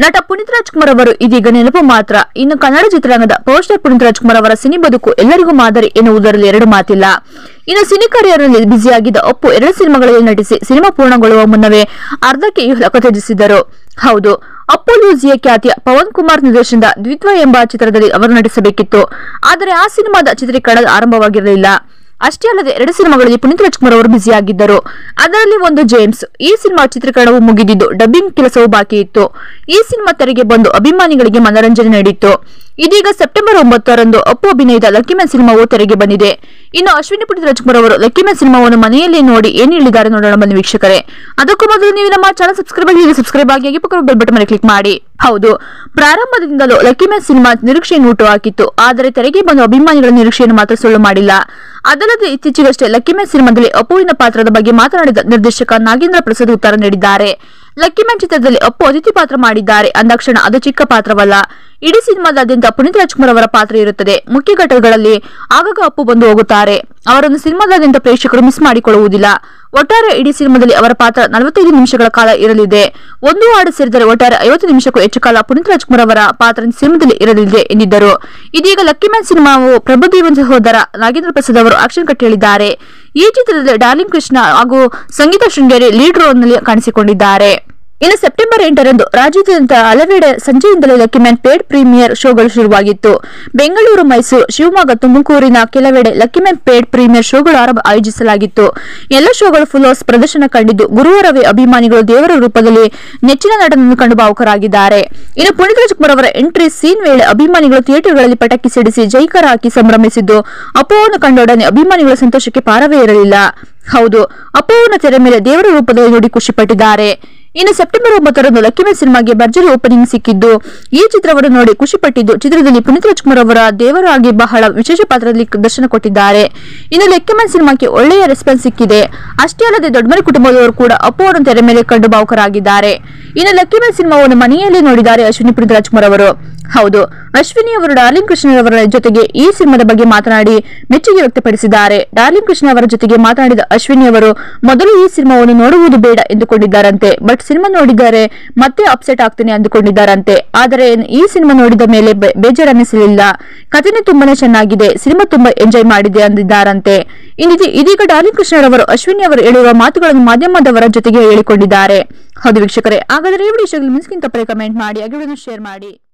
ನಟ ಪುನೀತ್ ರಾಜ್ಕುಮಾರ್ ಅವರು ಇದೀಗ ನೆನಪು ಮಾತ್ರ ಇನ್ನು ಕನ್ನಡ ಚಿತ್ರರಂಗದ ಪವರ್ ಸ್ಟಾರ್ ಪುನೀತ್ ರಾಜ್ಕುಮಾರ್ ಅವರ ಸಿನಿ ಬದುಕು ಎಲ್ಲರಿಗೂ ಮಾದರಿ ಎನ್ನುವುದರಲ್ಲಿ ಎರಡು ಮಾತಿಲ್ಲ ಇನ್ನು ಸಿನಿ ಕರಿಯರ್ನಲ್ಲಿ ಬ್ಯುಸಿಯಾಗಿದ್ದ ಅಪ್ಪು ಎರಡು ಸಿನಿಮಾಗಳಲ್ಲಿ ನಟಿಸಿ ಸಿನಿಮಾ ಪೂರ್ಣಗೊಳ್ಳುವ ಮುನ್ನವೇ ಅರ್ಧಕ್ಕೆ ಇಹಲೋಕ ತ್ಯಜಿಸಿದ್ದರು ಹೌದು ಅಪ್ಪು ಲೂಸಿಯ ಖ್ಯಾತಿಯ ಪವನ್ ಕುಮಾರ್ ನಿರ್ದೇಶನದ ದ್ವಿತ್ವ ಎಂಬ ಚಿತ್ರದಲ್ಲಿ ಅವರು ನಟಿಸಬೇಕಿತ್ತು ಆದರೆ ಆ ಸಿನಿಮಾದ ಚಿತ್ರೀಕರಣ ಆರಂಭವಾಗಿರಲಿಲ್ಲ ಅಷ್ಟೇ ಅಲ್ಲದೆ ಎರಡು ಸಿನಿಮಾಗಳಲ್ಲಿ ಪುನೀತ್ ರಾಜ್ಕುಮಾರ್ ಅವರು ಬ್ಯುಸಿಯಾಗಿದ್ದರು ಅದರಲ್ಲಿ ಒಂದು ಜೇಮ್ಸ್ ಈ ಸಿನಿಮಾ ಚಿತ್ರೀಕರಣವು ಮುಗಿದಿದ್ದು ಡಬ್ಬಿಂಗ್ ಕೆಲಸವೂ ಬಾಕಿ ಇತ್ತು ಈ ಸಿನಿಮಾ ತೆರೆಗೆ ಬಂದು ಅಭಿಮಾನಿಗಳಿಗೆ ಮನರಂಜನೆ ನೀಡಿತ್ತು ಇದೀಗ ಸೆಪ್ಟೆಂಬರ್ ಒಂಬತ್ತರಂದು ಅಪ್ಪು ಅಭಿನಯದ ಲಕ್ಕಿ ಮ್ಯಾನ್ ಸಿನಿಮಾವು ತೆರೆಗೆ ಬಂದಿದೆ ಇನ್ನು ಅಶ್ವಿನಿ ಪುನೀತ್ ರಾಜ್ಕುಮಾರ್ ಅವರು ಲಕ್ಕಿ ಮ್ಯಾನ್ ಸಿನಿಮಾವನ್ನು ಮನೆಯಲ್ಲೇ ನೋಡಿ ಏನ್ ಹೇಳಿದ್ದಾರೆ ನೋಡೋಣ ಬನ್ನಿ ವೀಕ್ಷಕರೇ ಅದಕ್ಕೂ ಮೊದಲು ನೀವು ನಮ್ಮ ಚಾನಲ್ ಸಬ್ಸ್ಕ್ರೈಬ್ ಆಗಿ ಸಬ್ಸ್ಕ್ರೈಬ್ ಆಗಿ ಹಾಗೆ ಪಕ್ಕದ ಬೆಲ್ ಬಟನ್ ಮೇಲೆ ಕ್ಲಿಕ್ ಮಾಡಿ ಹೌದು ಪ್ರಾರಂಭದಿಂದಲೂ ಲಕ್ಕಿ ಮ್ಯಾನ್ ಸಿನಿಮಾ ನಿರೀಕ್ಷೆಯನ್ನು ಹುಟ್ಟು ಹಾಕಿತ್ತು ಆದರೆ ತೆರೆಗೆ ಬಂದು ಅಭಿಮಾನಿಗಳ ನಿರೀಕ್ಷೆಯನ್ನು ಮಾತ್ರ ಸುಳ್ಳು ಮಾಡಿಲ್ಲ ಅದಲ್ಲದೆ ಇತ್ತೀಚೆಗಷ್ಟೇ ಲಕ್ಕಿ ಮ್ಯಾನ್ ಸಿನಿಮಾದಲ್ಲಿ ಅಪ್ಪುವಿನ ಪಾತ್ರದ ಬಗ್ಗೆ ಮಾತನಾಡಿದ ನಿರ್ದೇಶಕ ನಾಗೇಂದ್ರ ಪ್ರಸಾದ್ ಉತ್ತರ ನೀಡಿದ್ದಾರೆ ಲಕ್ಕಿ ಮ್ಯಾನ್ ಚಿತ್ರದಲ್ಲಿ ಅಪ್ಪು ಅತಿಥಿ ಪಾತ್ರ ಮಾಡಿದ್ದಾರೆ ಅಂದಾಕ್ಷಣ ಅದು ಚಿಕ್ಕ ಪಾತ್ರವಲ್ಲ ಇಡೀ ಸಿನಿಮಾದಾದ್ಯಂತ ಪುನೀತ್ ರಾಜ್ಕುಮಾರ್ ಅವರ ಪಾತ್ರ ಇರುತ್ತದೆ ಮುಖ್ಯ ಘಟ್ಟಗಳಲ್ಲಿ ಆಗಾಗ ಅಪ್ಪು ಬಂದು ಹೋಗುತ್ತಾರೆ ಅವರನ್ನು ಸಿನಿಮಾದಾದ್ಯಂತ ಪ್ರೇಕ್ಷಕರು ಮಿಸ್ ಮಾಡಿಕೊಳ್ಳುವುದಿಲ್ಲ ಒಟ್ಟಾರೆ ಇಡೀ ಸಿನಿಮಾದಲ್ಲಿ ಅವರ ಪಾತ್ರ ನಲವತ್ತೈದು ನಿಮಿಷಗಳ ಕಾಲ ಇರಲಿದೆ ಒಂದು ಹಾಡು ಸೇರಿದರೆ ಒಟ್ಟಾರೆ ಐವತ್ತು ನಿಮಿಷಕ್ಕೂ ಹೆಚ್ಚು ಕಾಲ ಪುನೀತ್ ರಾಜ್ಕುಮಾರ್ ಅವರ ಪಾತ್ರ ಸಿನಿಮಾದಲ್ಲಿ ಇರಲಿದೆ ಎಂದಿದ್ದರು ಇದೀಗ ಲಕ್ಕಿ ಮ್ಯಾನ್ ಸಿನಿಮಾವು ಪ್ರಭುದೇವನ್ ಸಹೋದರ ನಾಗೇಂದ್ರ ಪ್ರಸಾದ್ ಅವರು ಆಕ್ಷನ್ ಕಟ್ ಹೇಳಿದ್ದಾರೆ ಈ ಚಿತ್ರದಲ್ಲಿ ಡಾರ್ಲಿಂಗ್ ಕೃಷ್ಣ ಹಾಗೂ ಸಂಗೀತ ಶೃಂಗೇರಿ ಲೀಡ್ ರೋಲ್ನಲ್ಲಿ ಕಾಣಿಸಿಕೊಂಡಿದ್ದಾರೆ ಇನ್ನು ಸೆಪ್ಟೆಂಬರ್ ಎಂಟರಂದು ರಾಜ್ಯಾದ್ಯಂತ ಹಲವೆಡೆ ಸಂಜೆಯಿಂದಲೇ ಲಕ್ಕಿ ಮ್ಯಾನ್ ಪೇಡ್ ಪ್ರೀಮಿಯರ್ ಶೋಗಳು ಶುರುವಾಗಿತ್ತು ಬೆಂಗಳೂರು ಮೈಸೂರು ಶಿವಮೊಗ್ಗ ತುಮಕೂರಿನ ಕೆಲವೆಡೆ ಲಕ್ಕಿ ಮ್ಯಾನ್ ಪೇಡ್ ಪ್ರೀಮಿಯರ್ ಶೋಗಳು ಆರಂಭ ಆಯೋಜಿಸಲಾಗಿತ್ತು ಎಲ್ಲ ಶೋಗಳು ಫುಲ್ ಹೌಸ್ ಪ್ರದರ್ಶನ ಕಂಡಿದ್ದು ಗುರುವಾರವೇ ಅಭಿಮಾನಿಗಳು ದೇವರ ರೂಪದಲ್ಲಿ ನೆಚ್ಚಿನ ನಟನನ್ನು ಕಂಡು ಭಾವುಕರಾಗಿದ್ದಾರೆ ಇನ್ನು ಪುನೀತ್ ರಾಜ್ಕುಮಾರ್ ಅವರ ಎಂಟ್ರಿ ಸೀನ್ ವೇಳೆ ಅಭಿಮಾನಿಗಳು ಥಿಯೇಟರ್ಗಳಲ್ಲಿ ಪಟಾಕಿ ಸಿಡಿಸಿ ಜೈಕಾರ ಹಾಕಿ ಸಂಭ್ರಮಿಸಿದ್ದು ಅಪ್ಪವನ್ನು ಕಂಡೊಡನೆ ಅಭಿಮಾನಿಗಳ ಸಂತೋಷಕ್ಕೆ ಪಾರವೇ ಇರಲಿಲ್ಲ ಹೌದು ಅಪ್ಪವನ್ನು ತೆರೆ ಮೇಲೆ ದೇವರ ರೂಪದಲ್ಲಿ ನೋಡಿ ಖುಷಿಪಟ್ಟಿದ್ದಾರೆ ಇನ್ನು ಸೆಪ್ಟೆಂಬರ್ ಒಂಬತ್ತರಂದು ಲಕ್ಕಿ ಮ್ಯಾನ್ ಸಿನಿಮಾಗೆ ಭರ್ಜರಿ ಓಪನಿಂಗ್ ಸಿಕ್ಕಿದ್ದು ಈ ಚಿತ್ರವನ್ನು ನೋಡಿ ಖುಷಿಪಟ್ಟಿದ್ದು ಚಿತ್ರದಲ್ಲಿ ಪುನೀತ್ ರಾಜ್ಕುಮಾರ್ ಅವರ ದೇವರಾಗಿ ಬಹಳ ವಿಶೇಷ ಪಾತ್ರದಲ್ಲಿ ದರ್ಶನ ಕೊಟ್ಟಿದ್ದಾರೆ ಇನ್ನು ಲಕ್ಕಿ ಮ್ಯಾನ್ ಸಿನಿಮಾಕ್ಕೆ ಒಳ್ಳೆಯ ರೆಸ್ಪಾನ್ಸ್ ಸಿಕ್ಕಿದೆ ಅಷ್ಟೇ ಅಲ್ಲದೆ ದೊಡ್ಡಮನೆ ಕುಟುಂಬದವರು ಕೂಡ ಅಪ್ಪು ಅವರನ್ನು ತೆರೆ ಮೇಲೆ ಕಂಡು ಭಾವುಕರಾಗಿದ್ದಾರೆ ಇನ್ನು ಲಕ್ಕಿ ಮ್ಯಾನ್ ಸಿನಿಮಾವನ್ನು ಮನೆಯಲ್ಲೇ ನೋಡಿದ್ದಾರೆ ಅಶ್ವಿನಿ ಪುನೀತ್ ರಾಜ್ಕುಮಾರ್ ಅವರು ಹೌದು ಅಶ್ವಿನಿ ಅವರು ಡಾರ್ಲಿಂಗ್ ಕೃಷ್ಣರವರ ಜೊತೆಗೆ ಈ ಸಿನಿಮಾದ ಬಗ್ಗೆ ಮಾತನಾಡಿ ಮೆಚ್ಚುಗೆ ವ್ಯಕ್ತಪಡಿಸಿದ್ದಾರೆ ಡಾರ್ಲಿಂಗ್ ಕೃಷ್ಣ ಅವರ ಜೊತೆಗೆ ಮಾತನಾಡಿದ ಅಶ್ವಿನಿ ಅವರು ಮೊದಲು ಈ ಸಿನಿಮಾವನ್ನು ನೋಡುವುದು ಬೇಡ ಎಂದುಕೊಂಡಿದ್ದಾರಂತೆ ಬಟ್ ಸಿನಿಮಾ ನೋಡಿದರೆ ಮತ್ತೆ ಅಪ್ಸೆಟ್ ಆಗ್ತೇನೆ ಅಂದುಕೊಂಡಿದ್ದಾರಂತೆ ಆದರೆ ಈ ಸಿನಿಮಾ ನೋಡಿದ ಮೇಲೆ ಬೆ- ಬೇಜಾರನ್ನಿಸಲಿಲ್ಲ ಕಥೆನೇ ತುಂಬಾನೇ ಚೆನ್ನಾಗಿದೆ ಸಿನಿಮಾ ತುಂಬಾ ಎಂಜಾಯ್ ಮಾಡಿದೆ ಅಂದಿದ್ದಾರಂತೆ ಇನ್ನಿದಿ- ಇದೀಗ ಡಾರ್ಲಿಂಗ್ ಕೃಷ್ಣರವರು ಅಶ್ವಿನಿ ಅವರು ಹೇಳಿರುವ ಮಾತುಗಳನ್ನು ಮಾಧ್ಯಮದವರ ಜೊತೆಗೆ ಹೇಳಿಕೊಂಡಿದ್ದಾರೆ ಹೌದು ವೀಕ್ಷಕರೇ ಹಾಗಾದರೆ ಈ ವಿಡಿಯೋ ಮಿಸ್ಕಿಂತ ಕಮೆಂಟ್ ಮಾಡಿ ಹಾಗೆ ಶೇರ್ ಮಾಡಿ